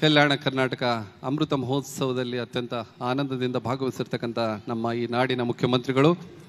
ಕಲ್ಯಾಣ ಕರ್ನಾಟಕ ಅಮೃತ ಮಹೋತ್ಸವದಲ್ಲಿ ಅತ್ಯಂತ ಆನಂದದಿಂದ ಭಾಗವಹಿಸಿರ್ತಕ್ಕಂಥ ನಮ್ಮ ಈ ನಾಡಿನ ಮುಖ್ಯಮಂತ್ರಿಗಳು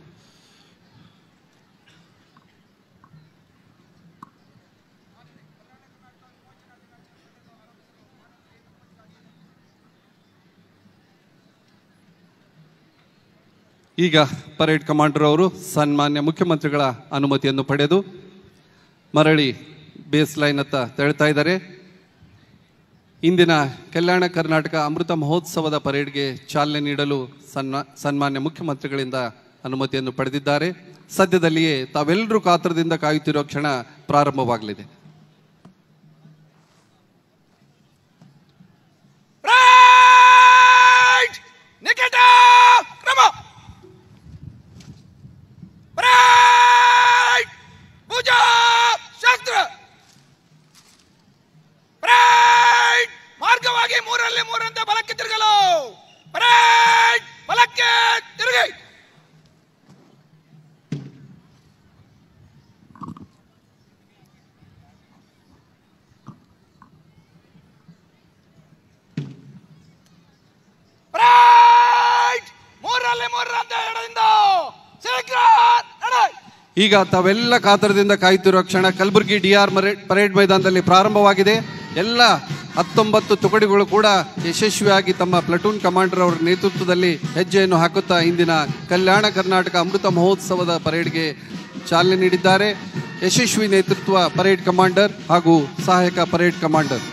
ಈಗ ಪರೇಡ್ ಕಮಾಂಡರ್ ಅವರು ಸನ್ಮಾನ್ಯ ಮುಖ್ಯಮಂತ್ರಿಗಳ ಅನುಮತಿಯನ್ನು ಪಡೆದು ಮರಳಿ ಬೇಸ್ ಲೈನ್ ಹತ್ತ ತೆರಳ್ತಾ ಇದ್ದಾರೆ ಇಂದಿನ ಕಲ್ಯಾಣ ಕರ್ನಾಟಕ ಅಮೃತ ಮಹೋತ್ಸವದ ಪರೇಡ್ಗೆ ಚಾಲನೆ ನೀಡಲು ಸನ್ಮಾ ಸನ್ಮಾನ್ಯ ಮುಖ್ಯಮಂತ್ರಿಗಳಿಂದ ಅನುಮತಿಯನ್ನು ಪಡೆದಿದ್ದಾರೆ ಸದ್ಯದಲ್ಲಿಯೇ ತಾವೆಲ್ಲರೂ ಕಾತರದಿಂದ ಕಾಯುತ್ತಿರುವ ಕ್ಷಣ ಪ್ರಾರಂಭವಾಗಲಿದೆ Right! Nikita! ಕ್ರಮ Right! ಪೂಜಾ ಶಾಸ್ತ್ರ Right! ಮಾರ್ಗವಾಗಿ ಮೂರಲ್ಲಿ ಮೂರಂತೆ ಬಲಕ್ಕೆ ತಿರುಗಲು Right! ಬಲಕ್ಕೆ ತಿರುಗಿ Right! ಮೂರಲ್ಲಿ ಮೂರರಂತೆ ಎಡದಿಂದ ಶೀಘ್ರ ನಡೆ ಈಗ ತಾವೆಲ್ಲ ಕಾತರದಿಂದ ಕಾಯುತ್ತಿರುವ ಕ್ಷಣ ಕಲಬುರಗಿ ಡಿ ಆರ್ ಪರೇಡ್ ಮೈದಾನದಲ್ಲಿ ಪ್ರಾರಂಭವಾಗಿದೆ ಎಲ್ಲ ಹತ್ತೊಂಬತ್ತು ತುಕಡಿಗಳು ಕೂಡ ಯಶಸ್ವಿಯಾಗಿ ತಮ್ಮ ಪ್ಲಟೂನ್ ಕಮಾಂಡರ್ ಅವರ ನೇತೃತ್ವದಲ್ಲಿ ಹೆಜ್ಜೆಯನ್ನು ಹಾಕುತ್ತಾ ಇಂದಿನ ಕಲ್ಯಾಣ ಕರ್ನಾಟಕ ಅಮೃತ ಮಹೋತ್ಸವದ ಪರೇಡ್ಗೆ ಚಾಲನೆ ನೀಡಿದ್ದಾರೆ ಯಶಸ್ವಿ ನೇತೃತ್ವ ಪರೇಡ್ ಕಮಾಂಡರ್ ಹಾಗೂ ಸಹಾಯಕ ಪರೇಡ್ ಕಮಾಂಡರ್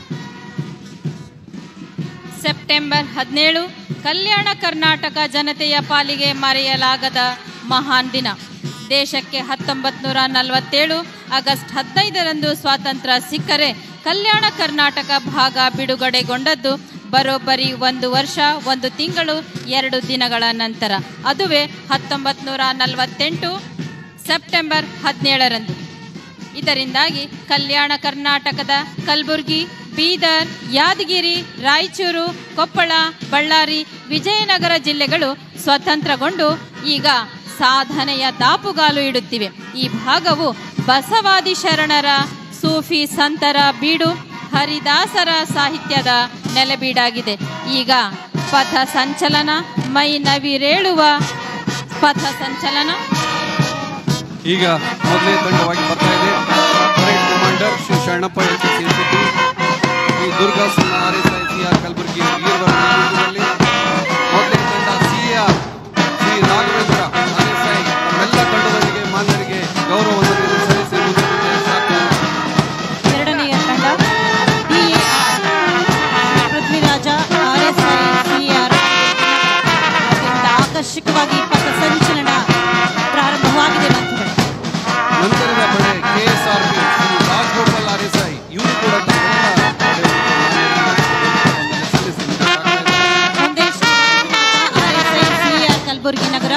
ಸೆಪ್ಟೆಂಬರ್ ಹದಿನೇಳು ಕಲ್ಯಾಣ ಕರ್ನಾಟಕ ಜನತೆಯ ಪಾಲಿಗೆ ಮರೆಯಲಾಗದ ಮಹಾನ್ ದಿನ ದೇಶಕ್ಕೆ ಹತ್ತೊಂಬತ್ತು ನೂರ ನಲವತ್ತೇಳು ಆಗಸ್ಟ್ ಹದಿನೈದರಂದು ಸ್ವಾತಂತ್ರ್ಯ ಸಿಕ್ಕರೆ ಕಲ್ಯಾಣ ಕರ್ನಾಟಕ ಭಾಗ ಬಿಡುಗಡೆಗೊಂಡದ್ದು ಬರೋಬ್ಬರಿ ಒಂದು ವರ್ಷ ಒಂದು ತಿಂಗಳು ಎರಡು ದಿನಗಳ ನಂತರ ಅದುವೇ ಹತ್ತೊಂಬತ್ತು ನೂರ ನಲವತ್ತೆಂಟು ಸೆಪ್ಟೆಂಬರ್ ಹದಿನೇಳರಂದು ಇದರಿಂದಾಗಿ ಕಲ್ಯಾಣ ಕರ್ನಾಟಕದ ಕಲಬುರಗಿ ಬೀದರ್ ಯಾದಗಿರಿ ರಾಯಚೂರು ಕೊಪ್ಪಳ ಬಳ್ಳಾರಿ ವಿಜಯನಗರ ಜಿಲ್ಲೆಗಳು ಸ್ವತಂತ್ರಗೊಂಡು ಈಗ ಸಾಧನೆಯ ದಾಪುಗಾಲು ಇಡುತ್ತಿವೆ ಈ ಭಾಗವು ಬಸವಾದಿ ಶರಣರ ಸೂಫಿ ಸಂತರ ಬೀಡು ಹರಿದಾಸರ ಸಾಹಿತ್ಯದ ನೆಲೆಬೀಡಾಗಿದೆ ಈಗ ಪಥ ಸಂಚಲನ ಮೈ ನವಿರೇಳುವ ಪಥ ಸಂಚಲನ ಈಗ ಮೊದಲೇ ತಂಡವಾಗಿ ಬರ್ತಾ ಇದೆ parade commander Shri Sharanappa S S NCP Shri Durga ಸುನ್ನ R S I C R Kalaburagi ವೀರವರ ನೇತೃತ್ವದಲ್ಲಿ ಮೊದಲೇ ತಂಡ C R Shri Nagavendra R S I ತಮ್ಮೆಲ್ಲ ತಂಡದೊಂದಿಗೆ ಮಾನ್ಯರಿಗೆ ಗೌರವವನ್ನು ಸಲ್ಲಿಸಿ ಮುಂದೆ ಮುಂದೆ ಸಾಗ್ತಾರೆ. ಎರಡನೆಯ ತಂಡ ಡಿಎಆರ್ ಪೃಥ್ವಿರಾಜ ಆರ್ಎಸ್ಐ ಸಿಆರ್ ಅತ್ಯಂತ ಆಕರ್ಷಕವಾಗಿ ಪಥ ಸಂಚಲನ ಪ್ರಾರಂಭವಾಗಿದೆ ಬಂಧುಗಳೇ ನಂತರದ ಪಡೆ K S R P Shri Rajagopal R S I ಇವರು ಕೂಡ ತಮ್ಮೆಲ್ಲ ಪಡೆಯನ್ನು ಸಲ್ಲಿಸಿ ಮುಂದೆ ಸಾಗ್ತಾ ಇದ್ದಾರೆ. ಮುಂದೆ ಆರ್ಎಸ್ಐ ಸಿಆರ್ ಕಲಬುರಗಿ ನಗರ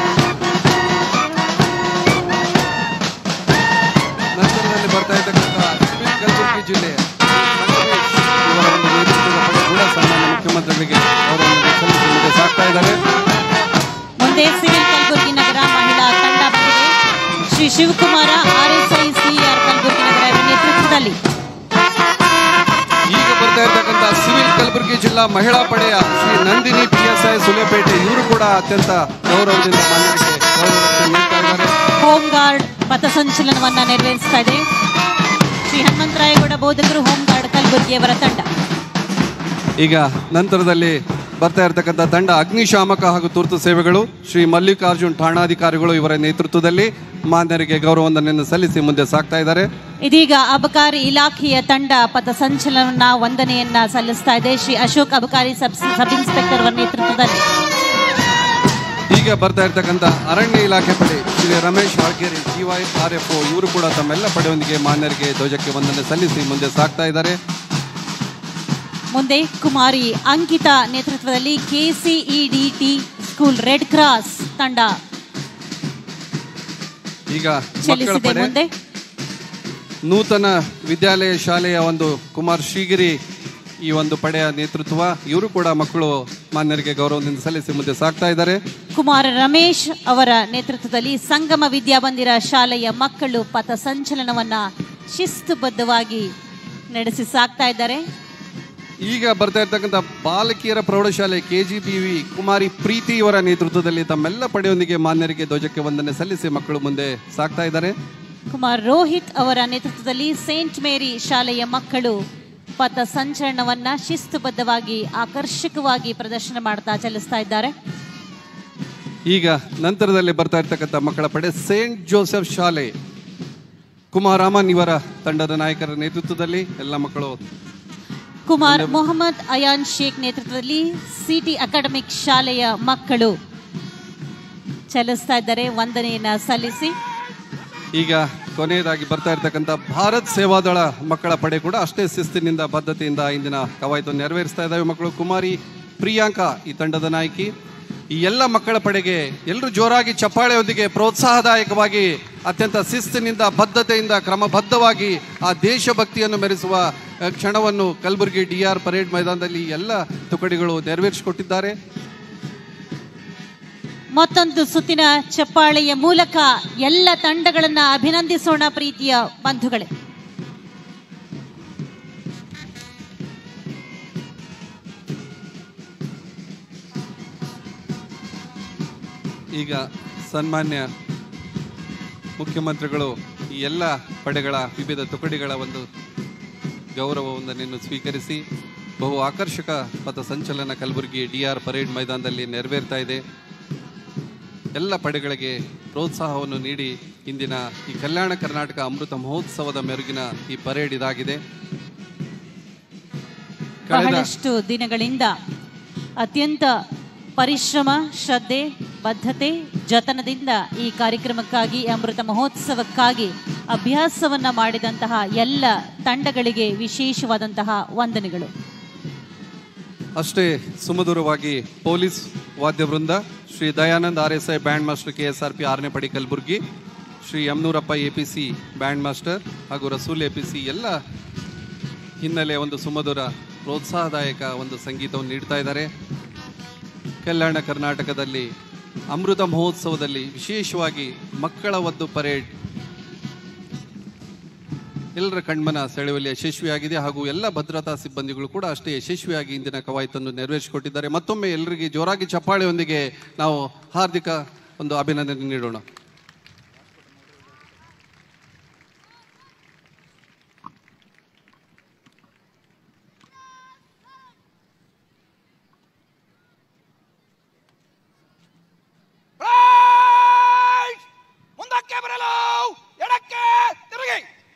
ನಂತರದಲ್ಲಿ ಬರ್ತಾ ಇರ್ತಕ್ಕಂಥ ಸಿವಿಲ್ ಕಲಬುರಗಿ ಜಿಲ್ಲೆ ಮಂಜುನಾಥ್ ಇವರ ಒಂದು ನೇತೃತ್ವದ ಪಡೆ ಕೂಡ ಸನ್ಮಾನ್ಯ ಮುಖ್ಯಮಂತ್ರಿಗಳಿಗೆ ಅವರನ್ನು ಸಲ್ಲಿಸಿ ಮುಂದೆ ಸಾಗ್ತಾ ಇದ್ದಾರೆ ಮುಂದೆ ಸಿವಿಲ್ ಕಲಬುರಗಿ ನಗರ ಮಹಿಳಾ ತಂಡ ಬಂದಿದೆ ಶ್ರೀ ಶಿವಕುಮಾರ ಆರ್ಎಸ್ಐ ಸಿಆರ್ ಕಲಬುರಗಿ ನಗರ ಇವರ ನೇತೃತ್ವದಲ್ಲಿ ಈಗ ಬರ್ತಾ ಇರ್ತಕ್ಕಂಥ ಸಿವಿಲ್ ಕಲಬುರಗಿ ಜಿಲ್ಲಾ ಮಹಿಳಾ ಪಡೆಯ Shri Nandini P S I Sulepete ಇವರು ಕೂಡ ಅತ್ಯಂತ ಗೌರವದಿಂದ ಮಾನ್ಯರಿಗೆ ಗೌರವಕ್ಕೆ ನೀಡ್ತಾ ಇದ್ದಾರೆ ಹೋಮ್ ಗಾರ್ಡ್ ಪಥಸಂಚಲನವನ್ನ ನೆರವೇರಿಸ್ತಾ ಇದೆ ಶ್ರೀ ಹನುಮಂತರಾಯಗೌಡ ಬೋಧಕರು ಹೋಮ್ ಗಾರ್ಡ್ ಕಲಬುರಗಿಯವರ ತಂಡ ಈಗ ನಂತರದಲ್ಲಿ ಬರ್ತಾ ಇರತಕ್ಕಂಥ ತಂಡ ಅಗ್ನಿಶಾಮಕ ಹಾಗೂ ತುರ್ತು ಸೇವೆಗಳು ಶ್ರೀ ಮಲ್ಲಿಕಾರ್ಜುನ್ ಠಾಣಾಧಿಕಾರಿಗಳು ಇವರ ನೇತೃತ್ವದಲ್ಲಿ ಮಾನ್ಯರಿಗೆ ಗೌರವವನ್ನು ಸಲ್ಲಿಸಿ ಮುಂದೆ ಸಾಗ್ತಾ ಇದ್ದಾರೆ ಇದೀಗ ಅಬಕಾರಿ ಇಲಾಖೆಯ ತಂಡ ಪಥಸಂಚಲನ ವಂದನೆಯನ್ನ ಸಲ್ಲಿಸ್ತಾ ಇದೆ ಶ್ರೀ ಅಶೋಕ್ ಅಬಕಾರಿ ಸಬ್ ಸಬ್ ಇನ್ಸ್ಪೆಕ್ಟರ್ ಅವರ ನೇತೃತ್ವದಲ್ಲಿ ಈಗ ಬರ್ತಾ ಇರ್ತಕ್ಕಂಥ ಅರಣ್ಯ ಇಲಾಖೆ ಪಡೆ Shri Ramesh Walgeri DY R F ಇವರು ಕೂಡ ತಮ್ಮೆಲ್ಲ ಪಡೆಯೊಂದಿಗೆ ಮಾನ್ಯರಿಗೆ ಧ್ವಜಕ್ಕೆ ವಂದನೆ ಸಲ್ಲಿಸಿ ಮುಂದೆ ಸಾಗ್ತಾ ಇದ್ದಾರೆ ಮುಂದೆ ಕುಮಾರಿ ಅಂಕಿತಾ ನೇತೃತ್ವದಲ್ಲಿ ಕೆಸಿಇಡಿಟಿ ಸ್ಕೂಲ್ ರೆಡ್ ಕ್ರಾಸ್ ತಂಡ ಈಗ ಮಕ್ಕಳ ಚಲಿಸಿದೆ ಪಡೆ ಮುಂದೆ ನೂತನ ವಿದ್ಯಾಲಯ ಶಾಲೆಯ ಒಂದು ಕುಮಾರ್ ಶ್ರೀಗಿರಿ ಈ ಒಂದು ಪಡೆಯ ನೇತೃತ್ವ ಇವರು ಕೂಡ ಮಕ್ಕಳು ಮಾನ್ಯರಿಗೆ ಗೌರವದಿಂದ ಸಲ್ಲಿಸಿ ಮುಂದೆ ಸಾಗ್ತಾ ಇದ್ದಾರೆ ಕುಮಾರ ರಮೇಶ್ ಅವರ ನೇತೃತ್ವದಲ್ಲಿ ಸಂಗಮ ವಿದ್ಯಾಮಂದಿರ ಶಾಲೆಯ ಮಕ್ಕಳು ಪಥಸಂಚಲನವನ್ನ ಶಿಸ್ತುಬದ್ಧವಾಗಿ ನಡೆಸಿ ಸಾಕ್ತಾ ಇದ್ದಾರೆ ಈಗ ಬರ್ತಾ ಇರ್ತಕ್ಕಂಥ ಬಾಲಕಿಯರ ಪ್ರೌಢಶಾಲೆ K G B V Kumari Preethi ಇವರ ನೇತೃತ್ವದಲ್ಲಿ ತಮ್ಮೆಲ್ಲ ಪಡೆಯೊಂದಿಗೆ ಮಾನ್ಯರಿಗೆ ಧ್ವಜಕ್ಕೆ ವಂದನೆ ಸಲ್ಲಿಸಿ ಮಕ್ಕಳು ಮುಂದೆ ಸಾಕ್ತಾ ಇದ್ದಾರೆ ಕುಮಾರ್ ರೋಹಿತ್ ಅವರ ನೇತೃತ್ವದಲ್ಲಿ ಸೇಂಟ್ ಮೇರಿ ಶಾಲೆಯ ಮಕ್ಕಳು ಪಥ ಸಂಚಲನವನ್ನ ಶಿಸ್ತುಬದ್ಧವಾಗಿ ಆಕರ್ಷಕವಾಗಿ ಪ್ರದರ್ಶನ ಮಾಡ್ತಾ ಚಲಿಸ್ತಾ ಇದ್ದಾರೆ ಈಗ ನಂತರದಲ್ಲಿ ಬರ್ತಾ ಇರ್ತಕ್ಕಂಥ ಮಕ್ಕಳ ಪಡೆ ಸೇಂಟ್ ಜೋಸೆಫ್ ಶಾಲೆ ಕುಮಾರಾಮನ್ ಇವರ ತಂಡದ ನಾಯಕರ ನೇತೃತ್ವದಲ್ಲಿ ಎಲ್ಲ ಮಕ್ಕಳು ಕುಮಾರ್ ಮೊಹಮ್ಮದ್ ಅಯಾನ್ ಶೇಖ್ ನೇತೃತ್ವದಲ್ಲಿ ಸಿಟಿ ಅಕಾಡೆಮಿಕ್ ಶಾಲೆಯ ಮಕ್ಕಳು ಚಲಿಸ್ತಾ ಇದ್ದಾರೆ ವಂದನೆಯನ್ನ ಸಲ್ಲಿಸಿ ಈಗ ಕೊನೆಯದಾಗಿ ಬರ್ತಾ ಇರ್ತಕ್ಕಂಥ ಭಾರತ್ ಸೇವಾದಳ ಮಕ್ಕಳ ಪಡೆ ಕೂಡ ಅಷ್ಟೇ ಶಿಸ್ತಿನಿಂದ ಬದ್ಧತೆಯಿಂದ ಇಂದಿನ ಕವಾಯತು ನೆರವೇರಿಸ್ತಾ ಇದ್ದಾವೆ ಮಕ್ಕಳು ಕುಮಾರಿ ಪ್ರಿಯಾಂಕಾ ಈ ತಂಡದ ನಾಯಕಿ ಈ ಎಲ್ಲ ಮಕ್ಕಳ ಪಡೆಗೆ ಎಲ್ಲರೂ ಜೋರಾಗಿ ಚಪ್ಪಾಳೆಯೊಂದಿಗೆ ಪ್ರೋತ್ಸಾಹದಾಯಕವಾಗಿ ಅತ್ಯಂತ ಶಿಸ್ತಿನಿಂದ ಬದ್ಧತೆಯಿಂದ ಕ್ರಮಬದ್ಧವಾಗಿ ಆ ದೇಶಭಕ್ತಿಯನ್ನು ಮೆರೆಸುವ ಅ, ಕ್ಷಣವನ್ನು ಕಲಬುರಗಿ ಡಿ ಆರ್ ಪರೇಡ್ ಮೈದಾನದಲ್ಲಿ ಎಲ್ಲ ತುಕಡಿಗಳು ನೆರವೇರಿಸಿಕೊಟ್ಟಿದ್ದಾರೆ ಮತ್ತೊಂದು ಸುತ್ತಿನ ಚಪ್ಪಾಳೆಯ ಮೂಲಕ ಎಲ್ಲ ತಂಡಗಳನ್ನ ಅಭಿನಂದಿಸೋಣ ಪ್ರೀತಿಯ ಬಂಧುಗಳೇ ಈಗ ಸನ್ಮಾನ್ಯ ಮುಖ್ಯಮಂತ್ರಿಗಳು ಈ ಎಲ್ಲ ಪಡೆಗಳ ವಿವಿಧ ತುಕಡಿಗಳ ಒಂದು ಗೌರವವಂದನೆಯನ್ನು ಸ್ವೀಕರಿಸಿ ಬಹು ಆಕರ್ಷಕ ಪಥ ಸಂಚಲನ ಕಲಬುರಗಿ ಡಿ ಆರ್ ಪರೇಡ್ ಮೈದಾನದಲ್ಲಿ ನೆರವೇರ್ತಾ ಇದೆ ಎಲ್ಲ ಪಡೆಗಳಿಗೆ ಪ್ರೋತ್ಸಾಹವನ್ನು ನೀಡಿ ಇಂದಿನ ಈ ಕಲ್ಯಾಣ ಕರ್ನಾಟಕ ಅಮೃತ ಮಹೋತ್ಸವದ ಮೆರುಗಿನ ಈ ಪರೇಡ್ ಇದಾಗಿದೆ ಕಳೆದ ಬಹಳಷ್ಟು ದಿನಗಳಿಂದ ಅತ್ಯಂತ ಪರಿಶ್ರಮ ಶ್ರದ್ಧೆ ಬದ್ಧತೆ ಜತನದಿಂದ ಈ ಕಾರ್ಯಕ್ರಮಕ್ಕಾಗಿ ಅಮೃತ ಮಹೋತ್ಸವಕ್ಕಾಗಿ ಅಭ್ಯಾಸವನ್ನ ಮಾಡಿದಂತಹ ಎಲ್ಲ ತಂಡಗಳಿಗೆ ವಿಶೇಷವಾದಂತಹ ವಂದನೆಗಳು ಅಷ್ಟೇ ಸುಮಧುರವಾಗಿ ಪೊಲೀಸ್ ವಾದ್ಯ ವೃಂದ Shri Dayanand R S I band master K S R P ಆರನೇ ಪಡಿ Kalaburagi Shri Yamanurappa A P C band master ಹಾಗೂ ರಸೂಲ್ ಎ ಪಿ ಸಿ ಎಲ್ಲ ಹಿನ್ನೆಲೆ ಒಂದು ಸುಮಧುರ ಪ್ರೋತ್ಸಾಹದಾಯಕ ಒಂದು ಸಂಗೀತವನ್ನು ನೀಡ್ತಾ ಇದ್ದಾರೆ ಕಲ್ಯಾಣ ಕರ್ನಾಟಕದಲ್ಲಿ ಅಮೃತ ಮಹೋತ್ಸವದಲ್ಲಿ ವಿಶೇಷವಾಗಿ ಮಕ್ಕಳ ಒಂದು ಪರೇಡ್ ಎಲ್ಲರ ಕಣ್ಮನ ಸೆಳೆಯುವಲ್ಲಿ ಯಶಸ್ವಿಯಾಗಿದೆ ಹಾಗೂ ಎಲ್ಲ ಭದ್ರತಾ ಸಿಬ್ಬಂದಿಗಳು ಕೂಡ ಅಷ್ಟೇ ಯಶಸ್ವಿಯಾಗಿ ಇಂದಿನ ಕವಾಯತನ್ನು ನೆರವೇರಿಸಿಕೊಟ್ಟಿದ್ದಾರೆ ಮತ್ತೊಮ್ಮೆ ಎಲ್ಲರಿಗೆ ಜೋರಾಗಿ ಚಪ್ಪಾಳೆಯೊಂದಿಗೆ ನಾವು ಹಾರ್ದಿಕ ಒಂದು ಅಭಿನಂದನೆ ನೀಡೋಣ ರೈಟ್ ಮುಂದಕ್ಕೆ ಬರಲು ಎಡಕ್ಕೆ ತಿರುಗಿ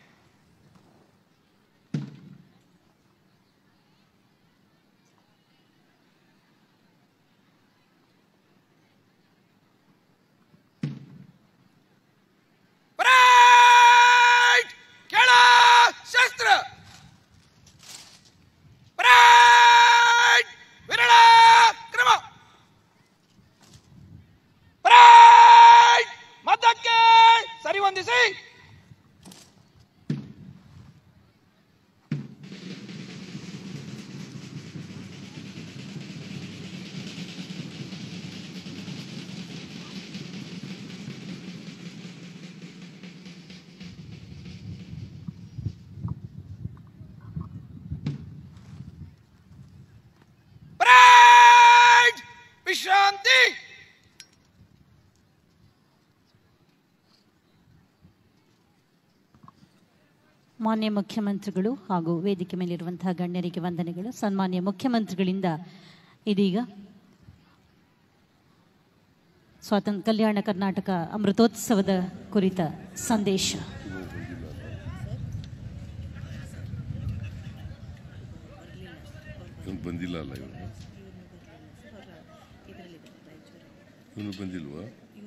ರೈಟ್ ಕೆಳ ಶಸ್ತ್ರ ರೈಟ್ ವಿರಳ ಕ್ರಮ ರೈಟ್ ಮದ್ದಕ್ಕೆ ಸರಿ ಹೊಂದಿಸಿ ರೈಟ್ ವಿಶ್ರಾಂತಿ ಮಾನ್ಯ ಮುಖ್ಯಮಂತ್ರಿಗಳು ಹಾಗೂ ವೇದಿಕೆ ಮೇಲಿರುವಂತಹ ಗಣ್ಯರಿಗೆ ವಂದನೆಗಳು ಸನ್ಮಾನ್ಯ ಮುಖ್ಯಮಂತ್ರಿಗಳಿಂದ ಇದೀಗ ಸ್ವಾತಂತ್ರ್ಯ ಕಲ್ಯಾಣ ಕರ್ನಾಟಕ ಅಮೃತೋತ್ಸವದ ಕುರಿತ ಸಂದೇಶ ಇವನು ಬಂದಿಲ್ಲ ಅಲ್ಲ ಇವನು ಇವನು ಬಂದಿಲ್ವಾ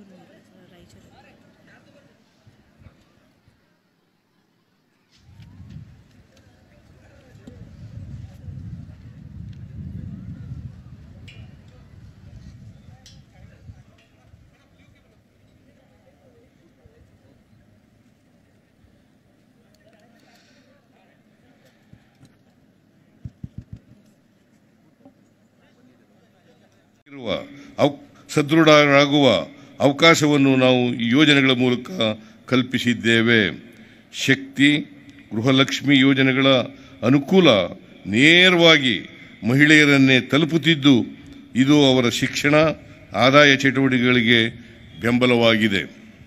ಇರುವ ಅವ್ ಸದೃಢರಾಗುವ ಅವಕಾಶವನ್ನು ನಾವು ಈ ಯೋಜನೆಗಳ ಮೂಲಕ ಕಲ್ಪಿಸಿದ್ದೇವೆ ಶಕ್ತಿ ಗೃಹಲಕ್ಷ್ಮಿ ಯೋಜನೆಗಳ ಅನುಕೂಲ ನೇರವಾಗಿ ಮಹಿಳೆಯರನ್ನೇ ತಲುಪುತ್ತಿದ್ದು ಇದು ಅವರ ಶಿಕ್ಷಣ ಆದಾಯ ಚಟುವಟಿಕೆಗಳಿಗೆ ಬೆಂಬಲವಾಗಿದೆ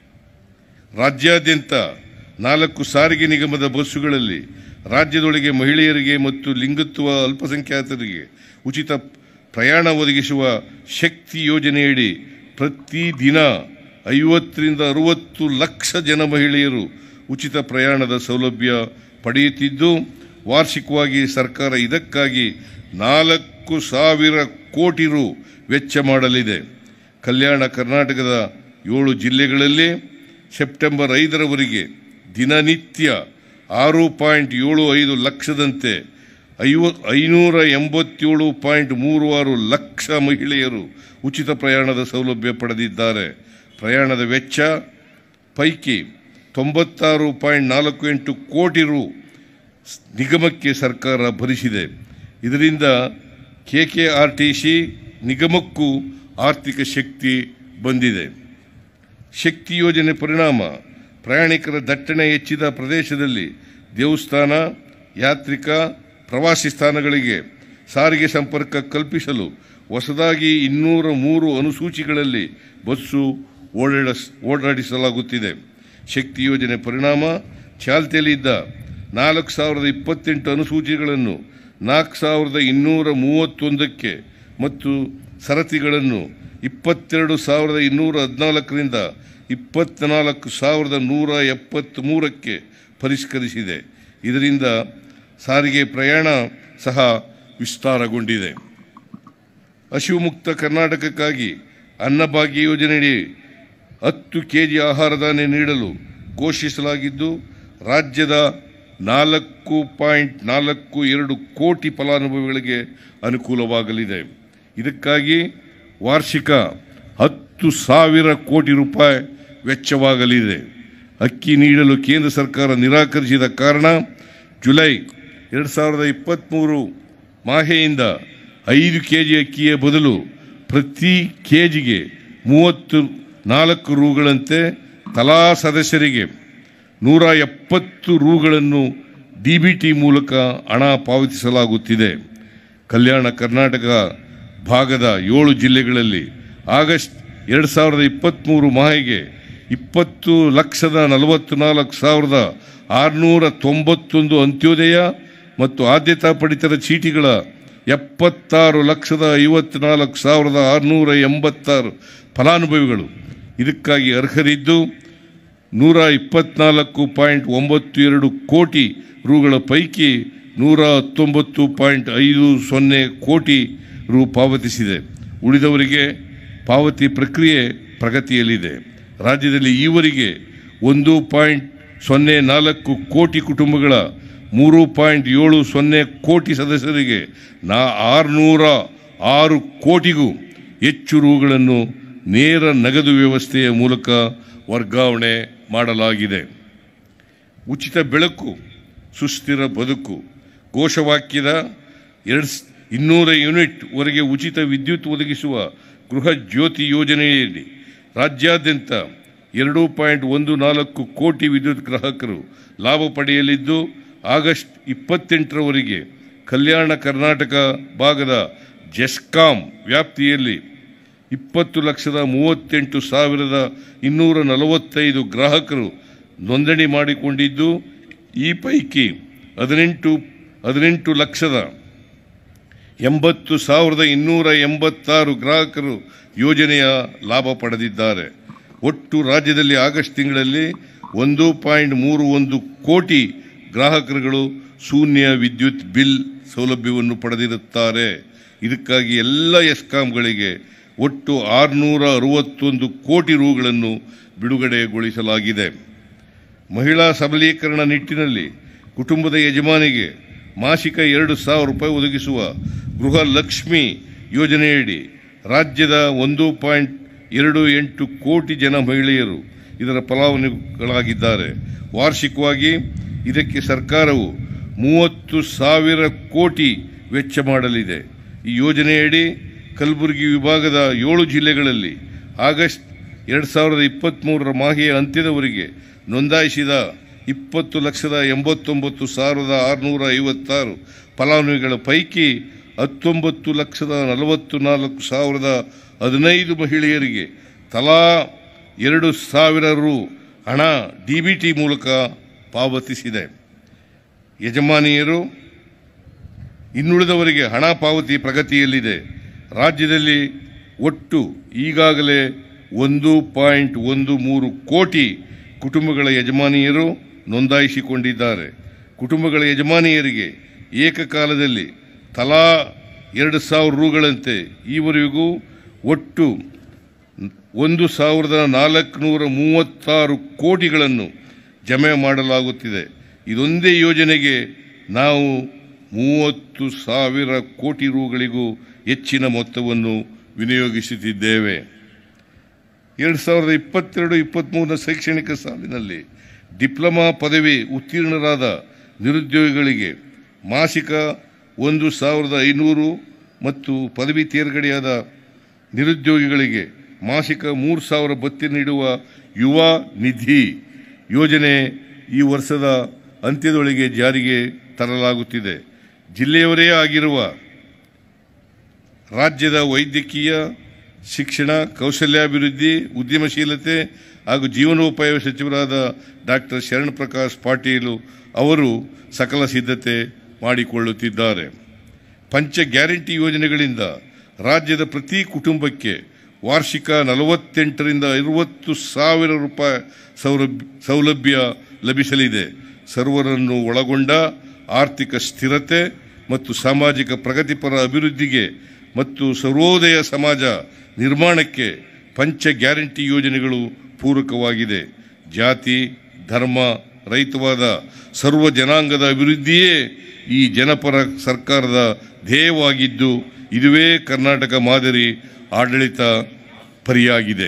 ರಾಜ್ಯಾದ್ಯಂತ ನಾಲ್ಕು ಸಾರಿಗೆ ನಿಗಮದ ಬಸ್ಸುಗಳಲ್ಲಿ ರಾಜ್ಯದೊಳಗೆ ಮಹಿಳೆಯರಿಗೆ ಮತ್ತು ಲಿಂಗತ್ವ ಅಲ್ಪಸಂಖ್ಯಾತರಿಗೆ ಉಚಿತ ಪ್ರಯಾಣ ಒದಗಿಸುವ ಶಕ್ತಿ ಯೋಜನೆಯಡಿ ಪ್ರತಿದಿನ ಐವತ್ತರಿಂದ ಅರುವತ್ತು ಲಕ್ಷ ಜನ ಮಹಿಳೆಯರು ಉಚಿತ ಪ್ರಯಾಣದ ಸೌಲಭ್ಯ ಪಡೆಯುತ್ತಿದ್ದು ವಾರ್ಷಿಕವಾಗಿ ಸರ್ಕಾರ ಇದಕ್ಕಾಗಿ ನಾಲ್ಕು ಸಾವಿರ ಕೋಟಿ ರು ವೆಚ್ಚ ಮಾಡಲಿದೆ ಕಲ್ಯಾಣ ಕರ್ನಾಟಕದ ಏಳು ಜಿಲ್ಲೆಗಳಲ್ಲಿ ಸೆಪ್ಟೆಂಬರ್ ಐದರವರೆಗೆ ದಿನನಿತ್ಯ ಆರು ಪಾಯಿಂಟ್ ಏಳು ಐದು ಲಕ್ಷದಂತೆ ಐವ ಐನೂರ ಎಂಬತ್ತೇಳು ಪಾಯಿಂಟ್ ಮೂರು ಆರು ಲಕ್ಷ ಮಹಿಳೆಯರು ಉಚಿತ ಪ್ರಯಾಣದ ಸೌಲಭ್ಯ ಪಡೆದಿದ್ದಾರೆ ಪ್ರಯಾಣದ ವೆಚ್ಚ ಪೈಕಿ ತೊಂಬತ್ತಾರು ಪಾಯಿಂಟ್ ನಾಲ್ಕು ಎಂಟು ಕೋಟಿ ರು ನಿಗಮಕ್ಕೆ ಸರ್ಕಾರ ಭರಿಸಿದೆ ಇದರಿಂದ ಕೆಕೆಆರ್ಟಿಸಿ ನಿಗಮಕ್ಕೂ ಆರ್ಥಿಕ ಶಕ್ತಿ ಬಂದಿದೆ ಶಕ್ತಿ ಯೋಜನೆ ಪರಿಣಾಮ ಪ್ರಯಾಣಿಕರ ದಟ್ಟಣೆ ಹೆಚ್ಚಿದ ಪ್ರದೇಶದಲ್ಲಿ ದೇವಸ್ಥಾನ ಯಾತ್ರಿಕ ಪ್ರವಾಸಿ ಸ್ಥಾನಗಳಿಗೆ ಸಾರಿಗೆ ಸಂಪರ್ಕ ಕಲ್ಪಿಸಲು ಹೊಸದಾಗಿ ಇನ್ನೂರ ಮೂರು ಅನುಸೂಚಿಗಳಲ್ಲಿ ಬಸ್ಸು ಓಡಾಡಿಸ್ ಓಡಾಡಿಸಲಾಗುತ್ತಿದೆ ಶಕ್ತಿ ಯೋಜನೆ ಪರಿಣಾಮ ಚಾಲ್ತಿಯಲ್ಲಿದ್ದ ನಾಲ್ಕು ಸಾವಿರದ ಇಪ್ಪತ್ತೆಂಟು ಅನುಸೂಚಿಗಳನ್ನು ನಾಲ್ಕು ಸಾವಿರದ ಇನ್ನೂರ ಮೂವತ್ತೊಂದಕ್ಕೆ ಮತ್ತು ಸರತಿಗಳನ್ನು ಇಪ್ಪತ್ತೆರಡು ಸಾವಿರದ ಇನ್ನೂರ ಹದಿನಾಲ್ಕರಿಂದ ಇಪ್ಪತ್ನಾಲ್ಕು ಸಾವಿರದ ನೂರ ಎಪ್ಪತ್ತ್ಮೂರಕ್ಕೆ ಪರಿಷ್ಕರಿಸಿದೆ ಇದರಿಂದ ಸಾರಿಗೆ ಪ್ರಯಾಣ ಸಹ ವಿಸ್ತಾರಗೊಂಡಿದೆ ಹಸಿವು ಮುಕ್ತ ಕರ್ನಾಟಕಕ್ಕಾಗಿ ಅನ್ನಭಾಗ್ಯ ಯೋಜನೆಯಡಿ ಹತ್ತು ಕೆಜಿ ಆಹಾರ ಧಾನ್ಯ ನೀಡಲು ಘೋಷಿಸಲಾಗಿದ್ದು ರಾಜ್ಯದ ನಾಲ್ಕು ಪಾಯಿಂಟ್ ನಾಲ್ಕು ಎರಡು ಕೋಟಿ ಫಲಾನುಭವಿಗಳಿಗೆ ಅನುಕೂಲವಾಗಲಿದೆ ಇದಕ್ಕಾಗಿ ವಾರ್ಷಿಕ ಹತ್ತು ಸಾವಿರ ಕೋಟಿ ರೂಪಾಯಿ ವೆಚ್ಚವಾಗಲಿದೆ ಅಕ್ಕಿ ನೀಡಲು ಕೇಂದ್ರ ಸರ್ಕಾರ ನಿರಾಕರಿಸಿದ ಕಾರಣ ಜುಲೈ ಎರಡು ಸಾವಿರದ ಇಪ್ಪತ್ತ್ಮೂರು ಮಾಹೆಯಿಂದ ಐದು ಕೆ ಜಿ ಅಕ್ಕಿಯ ಬದಲು ಪ್ರತಿ ಕೆ ಜಿಗೆ ಮೂವತ್ತು ನಾಲ್ಕು ರೂಗಳಂತೆ ತಲಾ ಸದಸ್ಯರಿಗೆ ನೂರ ಎಪ್ಪತ್ತು ರೂಗಳನ್ನು ಡಿಬಿಟಿ ಮೂಲಕ ಹಣ ಪಾವತಿಸಲಾಗುತ್ತಿದೆ ಕಲ್ಯಾಣ ಕರ್ನಾಟಕ ಭಾಗದ ಏಳು ಜಿಲ್ಲೆಗಳಲ್ಲಿ ಆಗಸ್ಟ್ ಎರಡು ಸಾವಿರದ ಇಪ್ಪತ್ತ್ಮೂರು ಮಾಹೆಗೆ ಇಪ್ಪತ್ತು ಲಕ್ಷದ ನಲವತ್ತ್ನಾಲ್ಕು ಸಾವಿರದ ಆರುನೂರ ತೊಂಬತ್ತೊಂದು ಅಂತ್ಯೋದಯ ಮತ್ತು ಆದ್ಯತಾ ಪಡಿತರ ಚೀಟಿಗಳ ಎಪ್ಪತ್ತಾರು ಲಕ್ಷದ ಐವತ್ನಾಲ್ಕು ಸಾವಿರದ ಆರುನೂರ ಎಂಬತ್ತಾರು ಫಲಾನುಭವಿಗಳು ಇದಕ್ಕಾಗಿ ಅರ್ಹರಿದ್ದು ನೂರ ಇಪ್ಪತ್ನಾಲ್ಕು ಪಾಯಿಂಟ್ ಒಂಬತ್ತು ಎರಡು ಕೋಟಿ ರುಗಳ ಪೈಕಿ ನೂರ ಹತ್ತೊಂಬತ್ತು ಪಾಯಿಂಟ್ ಐದು ಸೊನ್ನೆ ಕೋಟಿ ರು ಪಾವತಿಸಿದೆ ಉಳಿದವರಿಗೆ ಪಾವತಿ ಪ್ರಕ್ರಿಯೆ ಪ್ರಗತಿಯಲ್ಲಿದೆ ರಾಜ್ಯದಲ್ಲಿ ಈವರೆಗೆ ಒಂದು ಪಾಯಿಂಟ್ ಸೊನ್ನೆ ನಾಲ್ಕು ಕೋಟಿ ಕುಟುಂಬಗಳ ಮೂರು ಪಾಯಿಂಟ್ ಏಳು ಸೊನ್ನೆ ಕೋಟಿ ಸದಸ್ಯರಿಗೆ ನಾ ಆರುನೂರ ಆರು ಕೋಟಿಗೂ ಹೆಚ್ಚು ರುಗಳನ್ನು ನೇರ ನಗದು ವ್ಯವಸ್ಥೆಯ ಮೂಲಕ ವರ್ಗಾವಣೆ ಮಾಡಲಾಗಿದೆ ಉಚಿತ ಬೆಳಕು ಸುಸ್ಥಿರ ಬದುಕು ಘೋಷವಾಕ್ಯದ ಎರಡು ಸ್- ಇನ್ನೂರ ಯೂನಿಟ್ ವರೆಗೆ ಉಚಿತ ವಿದ್ಯುತ್ ಒದಗಿಸುವ ಗೃಹ ಜ್ಯೋತಿ ಯೋಜನೆಯಲ್ಲಿ ರಾಜ್ಯಾದ್ಯಂತ ಎರಡು ಪಾಯಿಂಟ್ ಒಂದು ನಾಲ್ಕು ಕೋಟಿ ವಿದ್ಯುತ್ ಗ್ರಾಹಕರು ಲಾಭ ಪಡೆಯಲಿದ್ದು ಆಗಸ್ಟ್ ಇಪ್ಪತ್ತೆಂಟರವರೆಗೆ ಕಲ್ಯಾಣ ಕರ್ನಾಟಕ ಭಾಗದ ಜೆಸ್ಕಾಂ ವ್ಯಾಪ್ತಿಯಲ್ಲಿ ಇಪ್ಪತ್ತು ಲಕ್ಷದ ಮೂವತ್ತೆಂಟು ಸಾವಿರದ ಇನ್ನೂರ ನಲವತ್ತೈದು ಗ್ರಾಹಕರು ನೋಂದಣಿ ಮಾಡಿಕೊಂಡಿದ್ದು ಈ ಪೈಕಿ ಹದಿನೆಂಟು ಹದಿನೆಂಟು ಲಕ್ಷದ ಎಂಬತ್ತು ಸಾವಿರದ ಇನ್ನೂರ ಎಂಬತ್ತಾರು ಗ್ರಾಹಕರು ಯೋಜನೆಯ ಲಾಭ ಪಡೆದಿದ್ದಾರೆ ಒಟ್ಟು ರಾಜ್ಯದಲ್ಲಿ ಆಗಸ್ಟ್ ತಿಂಗಳಲ್ಲಿ ಒಂದು ಪಾಯಿಂಟ್ ಮೂರು ಒಂದು ಕೋಟಿ ಗ್ರಾಹಕರುಗಳು ಶೂನ್ಯ ವಿದ್ಯುತ್ ಬಿಲ್ ಸೌಲಭ್ಯವನ್ನು ಪಡೆದಿರುತ್ತಾರೆ ಇದಕ್ಕಾಗಿ ಎಲ್ಲ ಎಸ್ಕಾಂಗಳಿಗೆ ಒಟ್ಟು ಆರುನೂರ ಅರವತ್ತೊಂದು ಕೋಟಿ ರುಗಳನ್ನು ಬಿಡುಗಡೆಗೊಳಿಸಲಾಗಿದೆ ಮಹಿಳಾ ಸಬಲೀಕರಣ ನಿಟ್ಟಿನಲ್ಲಿ ಕುಟುಂಬದ ಯಜಮಾನಿಗೆ ಮಾಸಿಕ ಎರಡು ಸಾವಿರ ರೂಪಾಯಿ ಒದಗಿಸುವ ಗೃಹ ಲಕ್ಷ್ಮಿ ಯೋಜನೆಯಡಿ ರಾಜ್ಯದ ಒಂದು ಪಾಯಿಂಟ್ ಎರಡು ಎಂಟು ಕೋಟಿ ಜನ ಮಹಿಳೆಯರು ಇದರ ಫಲಾನುಭವಿಗಳಾಗಿದ್ದಾರೆ ವಾರ್ಷಿಕವಾಗಿ ಇದಕ್ಕೆ ಸರ್ಕಾರವು ಮೂವತ್ತು ಸಾವಿರ ಕೋಟಿ ವೆಚ್ಚ ಮಾಡಲಿದೆ ಈ ಯೋಜನೆಯಡಿ ಕಲಬುರಗಿ ವಿಭಾಗದ ಏಳು ಜಿಲ್ಲೆಗಳಲ್ಲಿ ಆಗಸ್ಟ್ ಎರಡು ಸಾವಿರದ ಇಪ್ಪತ್ತ್ಮೂರರ ಮಾಹೆಯ ಅಂತ್ಯದವರೆಗೆ ನೋಂದಾಯಿಸಿದ ಇಪ್ಪತ್ತು ಲಕ್ಷದ ಎಂಬತ್ತೊಂಬತ್ತು ಸಾವಿರದ ಆರುನೂರ ಐವತ್ತಾರು ಫಲಾನುಭವಿಗಳ ಪೈಕಿ ಹತ್ತೊಂಬತ್ತು ಲಕ್ಷದ ನಲವತ್ತು ನಾಲ್ಕು ಸಾವಿರದ ಹದಿನೈದು ಮಹಿಳೆಯರಿಗೆ ತಲಾ ಎರಡು ಸಾವಿರ ರು ಹಣ ಡಿಬಿಟಿ ಮೂಲಕ ಪಾವತಿಸಿದೆ ಯಜಮಾನಿಯರು ಇನ್ನುಳಿದವರಿಗೆ ಹಣ ಪಾವತಿ ಪ್ರಗತಿಯಲ್ಲಿದೆ ರಾಜ್ಯದಲ್ಲಿ ಒಟ್ಟು ಈಗಾಗಲೇ ಒಂದು ಪಾಯಿಂಟ್ ಒಂದು ಮೂರು ಕೋಟಿ ಕುಟುಂಬಗಳ ಯಜಮಾನಿಯರು ನೋಂದಾಯಿಸಿಕೊಂಡಿದ್ದಾರೆ ಕುಟುಂಬಗಳ ಯಜಮಾನಿಯರಿಗೆ ಏಕಕಾಲದಲ್ಲಿ ತಲಾ ಎರಡು ಸಾವಿರ ರುಗಳಂತೆ ಈವರೆಗೂ ಒಟ್ಟು ಒಂದು ಸಾವಿರದ ನಾಲ್ಕುನೂರ ಮೂವತ್ತಾರು ಕೋಟಿಗಳನ್ನು ಜಮೆ ಮಾಡಲಾಗುತ್ತಿದೆ ಇದೊಂದೇ ಯೋಜನೆಗೆ ನಾವು ಮೂವತ್ತು ಸಾವಿರ ಕೋಟಿ ರುಗಳಿಗೂ ಹೆಚ್ಚಿನ ಮೊತ್ತವನ್ನು ವಿನಿಯೋಗಿಸುತ್ತಿದ್ದೇವೆ ಎರಡು ಸಾವಿರದ ಇಪ್ಪತ್ತೆರಡು ಇಪ್ಪತ್ತ್ಮೂರನ ಶೈಕ್ಷಣಿಕ ಸಾಲಿನಲ್ಲಿ ಡಿಪ್ಲೊಮಾ ಪದವಿ ಉತ್ತೀರ್ಣರಾದ ನಿರುದ್ಯೋಗಿಗಳಿಗೆ ಮಾಸಿಕ ಒಂದು ಸಾವಿರದ ಐನೂರು ಮತ್ತು ಪದವಿ ತೇರ್ಗಡೆಯಾದ ನಿರುದ್ಯೋಗಿಗಳಿಗೆ ಮಾಸಿಕ ಮೂರು ಸಾವಿರ ಭತ್ಯೆ ನೀಡುವ ಯುವ ನಿಧಿ ಯೋಜನೆ ಈ ವರ್ಷದ ಅಂತ್ಯದೊಳಗೆ ಜಾರಿಗೆ ತರಲಾಗುತ್ತಿದೆ ಜಿಲ್ಲೆಯವರೇ ಆಗಿರುವ ರಾಜ್ಯದ ವೈದ್ಯಕೀಯ ಶಿಕ್ಷಣ ಕೌಶಲ್ಯಾಭಿವೃದ್ಧಿ ಉದ್ಯಮಶೀಲತೆ ಹಾಗೂ ಜೀವನೋಪಾಯ ಸಚಿವರಾದ ಡಾಕ್ಟರ್ ಶರಣ್ ಪ್ರಕಾಶ್ ಪಾಟೀಲು ಅವರು ಸಕಲ ಸಿದ್ಧತೆ ಮಾಡಿಕೊಳ್ಳುತ್ತಿದ್ದಾರೆ ಪಂಚ ಗ್ಯಾರಂಟಿ ಯೋಜನೆಗಳಿಂದ ರಾಜ್ಯದ ಪ್ರತಿ ಕುಟುಂಬಕ್ಕೆ ವಾರ್ಷಿಕ ನಲವತ್ತೆಂಟರಿಂದ ಐವತ್ತು ಸಾವಿರ ರೂಪಾಯಿ ಸೌಲಭ್ಯ ಸೌಲಭ್ಯ ಲಭಿಸಲಿದೆ ಸರ್ವರನ್ನು ಒಳಗೊಂಡ ಆರ್ಥಿಕ ಸ್ಥಿರತೆ ಮತ್ತು ಸಾಮಾಜಿಕ ಪ್ರಗತಿಪರ ಅಭಿವೃದ್ಧಿಗೆ ಮತ್ತು ಸರ್ವೋದಯ ಸಮಾಜ ನಿರ್ಮಾಣಕ್ಕೆ ಪಂಚ ಗ್ಯಾರಂಟಿ ಯೋಜನೆಗಳು ಪೂರಕವಾಗಿದೆ ಜಾತಿ ಧರ್ಮ ರಹಿತವಾದ ಸರ್ವ ಜನಾಂಗದ ಅಭಿವೃದ್ಧಿಯೇ ಈ ಜನಪರ ಸರ್ಕಾರದ ಧ್ಯೇಯವಾಗಿದ್ದು ಇದುವೇ ಕರ್ನಾಟಕ ಮಾದರಿ ಆಡಳಿತ ಪರಿಯಾಗಿದೆ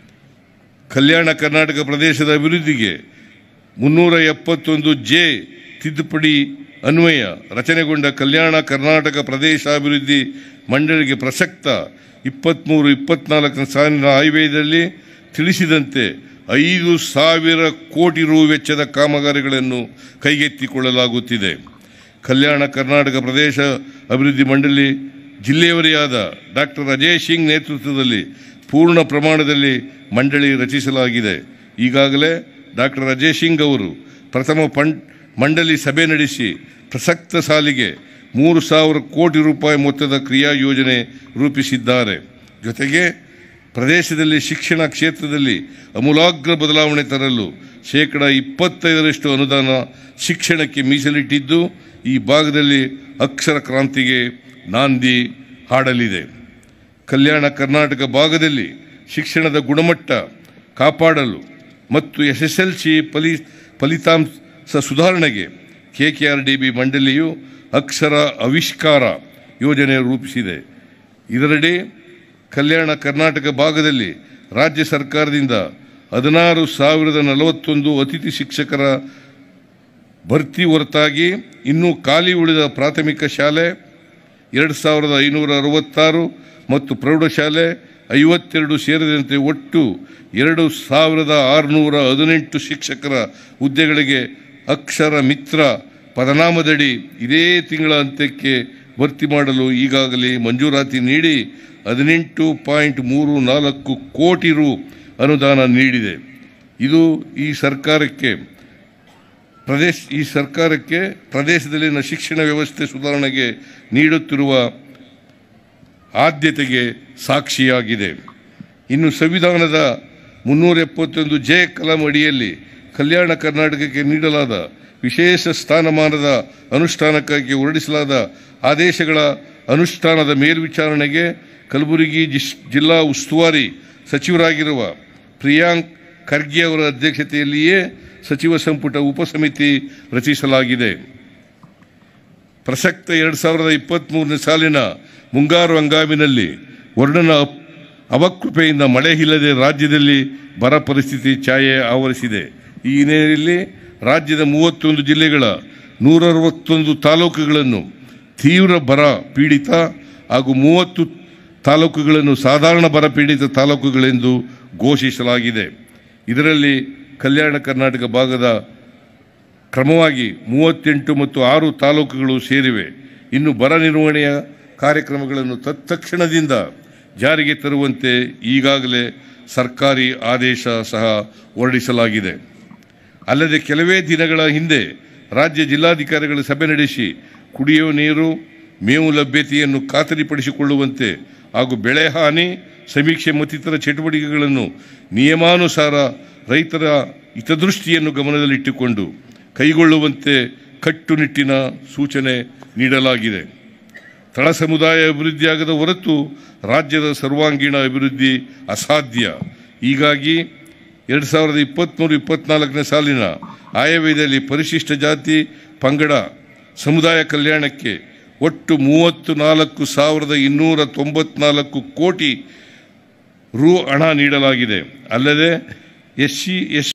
ಕಲ್ಯಾಣ ಕರ್ನಾಟಕ ಪ್ರದೇಶದ ಅಭಿವೃದ್ಧಿಗೆ ಮುನ್ನೂರ ಎಪ್ಪತ್ತೊಂದು ಜೆ ತಿದ್ದುಪಡಿ ಅನ್ವಯ ರಚನೆಗೊಂಡ ಕಲ್ಯಾಣ ಕರ್ನಾಟಕ ಪ್ರದೇಶಾಭಿವೃದ್ಧಿ ಮಂಡಳಿಗೆ ಪ್ರಸಕ್ತ ಇಪ್ಪತ್ತ್ಮೂರು ಇಪ್ಪತ್ನಾಲ್ಕನೇ ಸಾಲಿನ ಆಯವ್ಯಯದಲ್ಲಿ ತಿಳಿಸಿದಂತೆ ಐದು ಸಾವಿರ ಕೋಟಿ ರು ವೆಚ್ಚದ ಕಾಮಗಾರಿಗಳನ್ನು ಕೈಗೆತ್ತಿಕೊಳ್ಳಲಾಗುತ್ತಿದೆ ಕಲ್ಯಾಣ ಕರ್ನಾಟಕ ಪ್ರದೇಶ ಅಭಿವೃದ್ಧಿ ಮಂಡಳಿ ಜಿಲ್ಲೆಯವರೇ ಆದ ಡಾಕ್ಟರ್ ಅಜಯ್ ಸಿಂಗ್ ನೇತೃತ್ವದಲ್ಲಿ ಪೂರ್ಣ ಪ್ರಮಾಣದಲ್ಲಿ ಮಂಡಳಿ ರಚಿಸಲಾಗಿದೆ ಈಗಾಗಲೇ ಡಾಕ್ಟರ್ ಅಜಯ್ ಸಿಂಗ್ ಅವರು ಪ್ರಥಮ ಪಂ ಮಂಡಳಿ ಸಭೆ ನಡೆಸಿ ಪ್ರಸಕ್ತ ಸಾಲಿಗೆ ಮೂರು ಸಾವಿರ ಕೋಟಿ ರೂಪಾಯಿ ಮೊತ್ತದ ಕ್ರಿಯಾ ಯೋಜನೆ ರೂಪಿಸಿದ್ದಾರೆ ಜೊತೆಗೆ ಪ್ರದೇಶದಲ್ಲಿ ಶಿಕ್ಷಣ ಕ್ಷೇತ್ರದಲ್ಲಿ ಅಮೂಲಾಗ್ರ ಬದಲಾವಣೆ ತರಲು ಶೇಕಡ ಇಪ್ಪತ್ತೈದರಷ್ಟು ಅನುದಾನ ಶಿಕ್ಷಣಕ್ಕೆ ಮೀಸಲಿಟ್ಟಿದ್ದು ಈ ಭಾಗದಲ್ಲಿ ಅಕ್ಷರ ಕ್ರಾಂತಿಗೆ ನಾಂದಿ ಹಾಡಲಿದೆ ಕಲ್ಯಾಣ ಕರ್ನಾಟಕ ಭಾಗದಲ್ಲಿ ಶಿಕ್ಷಣದ ಗುಣಮಟ್ಟ ಕಾಪಾಡಲು ಮತ್ತು ಎಸ್ಎಸ್ಎಲ್ಸಿ ಫಲಿ ಫಲಿತಾಂಶ ಸುಧಾರಣೆಗೆ ಕೆಕೆಆರ್ಡಿಬಿ ಮಂಡಳಿಯು ಅಕ್ಷರ ಆವಿಷ್ಕಾರ ಯೋಜನೆ ರೂಪಿಸಿದೆ ಇದರಡಿ ಕಲ್ಯಾಣ ಕರ್ನಾಟಕ ಭಾಗದಲ್ಲಿ ರಾಜ್ಯ ಸರ್ಕಾರದಿಂದ ಹದಿನಾರು ಸಾವಿರದ ನಲವತ್ತೊಂದು ಅತಿಥಿ ಶಿಕ್ಷಕರ ಭರ್ತಿ ಹೊರತಾಗಿ ಇನ್ನೂ ಖಾಲಿ ಉಳಿದ ಪ್ರಾಥಮಿಕ ಶಾಲೆ ಎರಡು ಸಾವಿರದ ಐನೂರ ಅರವತ್ತಾರು ಮತ್ತು ಪ್ರೌಢಶಾಲೆ ಐವತ್ತೆರಡು ಸೇರಿದಂತೆ ಒಟ್ಟು ಎರಡು ಸಾವಿರದ ಆರುನೂರ ಹದಿನೆಂಟು ಶಿಕ್ಷಕರ ಹುದ್ದೆಗಳಿಗೆ ಅಕ್ಷರ ಮಿತ್ರ ಪದನಾಮದಡಿ ಇದೇ ತಿಂಗಳ ಅಂತ್ಯಕ್ಕೆ ಭರ್ತಿ ಮಾಡಲು ಈಗಾಗಲೇ ಮಂಜೂರಾತಿ ನೀಡಿ ಹದಿನೆಂಟು ಪಾಯಿಂಟ್ ಮೂರು ನಾಲ್ಕು ಕೋಟಿ ರು ಅನುದಾನ ನೀಡಿದೆ ಇದು ಈ ಸರ್ಕಾರಕ್ಕೆ ಪ್ರದೇಶ ಈ ಸರ್ಕಾರಕ್ಕೆ ಪ್ರದೇಶದಲ್ಲಿನ ಶಿಕ್ಷಣ ವ್ಯವಸ್ಥೆ ಸುಧಾರಣೆಗೆ ನೀಡುತ್ತಿರುವ ಆದ್ಯತೆಗೆ ಸಾಕ್ಷಿಯಾಗಿದೆ ಇನ್ನು ಸಂವಿಧಾನದ ಮುನ್ನೂರ ಎಪ್ಪತ್ತೊಂದು ಜೆ ಕಲಂ ಅಡಿಯಲ್ಲಿ ಕಲ್ಯಾಣ ಕರ್ನಾಟಕಕ್ಕೆ ನೀಡಲಾದ ವಿಶೇಷ ಸ್ಥಾನಮಾನದ ಅನುಷ್ಠಾನಕ್ಕಾಗಿ ಹೊರಡಿಸಲಾದ ಆದೇಶಗಳ ಅನುಷ್ಠಾನದ ಮೇಲ್ವಿಚಾರಣೆಗೆ ಕಲಬುರಗಿ ಜಿಸ್ ಜಿಲ್ಲಾ ಉಸ್ತುವಾರಿ ಸಚಿವರಾಗಿರುವ ಪ್ರಿಯಾಂಕ್ ಖರ್ಗೆ ಅವರ ಅಧ್ಯಕ್ಷತೆಯಲ್ಲಿಯೇ ಸಚಿವ ಸಂಪುಟ ಉಪಸಮಿತಿ ರಚಿಸಲಾಗಿದೆ ಪ್ರಸಕ್ತ ಎರಡು ಸಾವಿರದ ಇಪ್ಪತ್ತ್ಮೂರನೇ ಸಾಲಿನ ಮುಂಗಾರು ಹಂಗಾಮಿನಲ್ಲಿ ವರ್ಣನ ಅಪ್- ಅವಕೃಪೆಯಿಂದ ಮಳೆ ಇಲ್ಲದೆ ರಾಜ್ಯದಲ್ಲಿ ಬರ ಪರಿಸ್ಥಿತಿ ಛಾಯೆ ಆವರಿಸಿದೆ ಈ ಹಿನ್ನೆಲೆಯಲ್ಲಿ ರಾಜ್ಯದ ಮೂವತ್ತೊಂದು ಜಿಲ್ಲೆಗಳ ನೂರ ಅರವತ್ತೊಂದು ತಾಲೂಕುಗಳನ್ನು ತೀವ್ರ ಬರ ಪೀಡಿತ ಹಾಗೂ ಮೂವತ್ತು ತಾಲೂಕುಗಳನ್ನು ಸಾಧಾರಣ ಬರ ಪೀಡಿತ ತಾಲೂಕುಗಳೆಂದು ಘೋಷಿಸಲಾಗಿದೆ ಇದರಲ್ಲಿ ಕಲ್ಯಾಣ ಕರ್ನಾಟಕ ಭಾಗದ ಕ್ರಮವಾಗಿ ಮೂವತ್ತೆಂಟು ಮತ್ತು ಆರು ತಾಲೂಕುಗಳು ಸೇರಿವೆ ಇನ್ನು ಬರ ನಿರ್ವಹಣೆಯ ಕಾರ್ಯಕ್ರಮಗಳನ್ನು ತತ್ಕ್ಷಣದಿಂದ ಜಾರಿಗೆ ತರುವಂತೆ ಈಗಾಗಲೇ ಸರ್ಕಾರಿ ಆದೇಶ ಸಹ ಹೊರಡಿಸಲಾಗಿದೆ ಅಲ್ಲದೆ ಕೆಲವೇ ದಿನಗಳ ಹಿಂದೆ ರಾಜ್ಯ ಜಿಲ್ಲಾಧಿಕಾರಿಗಳ ಸಭೆ ನಡೆಸಿ ಕುಡಿಯುವ ನೀರು ಮೇವು ಲಭ್ಯತೆಯನ್ನು ಖಾತರಿಪಡಿಸಿಕೊಳ್ಳುವಂತೆ ಹಾಗೂ ಬೆಳೆ ಹಾನಿ ಸಮೀಕ್ಷೆ ಮತ್ತಿತರ ಚಟುವಟಿಕೆಗಳನ್ನು ನಿಯಮಾನುಸಾರ ರೈತರ ಹಿತದೃಷ್ಟಿಯನ್ನು ಗಮನದಲ್ಲಿಟ್ಟುಕೊಂಡು ಕೈಗೊಳ್ಳುವಂತೆ ಕಟ್ಟುನಿಟ್ಟಿನ ಸೂಚನೆ ನೀಡಲಾಗಿದೆ ತಳ ಸಮುದಾಯ ಅಭಿವೃದ್ಧಿಯಾಗದ ಹೊರತು ರಾಜ್ಯದ ಸರ್ವಾಂಗೀಣ ಅಭಿವೃದ್ಧಿ ಅಸಾಧ್ಯ ಹೀಗಾಗಿ ಎರಡು ಸಾವಿರದ ಇಪ್ಪತ್ತ್ಮೂರು ಇಪ್ಪತ್ನಾಲ್ಕನೇ ಸಾಲಿನ ಆಯವ್ಯಯದಲ್ಲಿ ಪರಿಶಿಷ್ಟ ಜಾತಿ ಪಂಗಡ ಸಮುದಾಯ ಕಲ್ಯಾಣಕ್ಕೆ ಒಟ್ಟು ಮೂವತ್ತು ನಾಲ್ಕು ಸಾವಿರದ ಇನ್ನೂರ ತೊಂಬತ್ನಾಲ್ಕು ಕೋಟಿ ರು ಹಣ ನೀಡಲಾಗಿದೆ ಅಲ್ಲದೆ ಎಸ್ ಸಿ ಎಸ್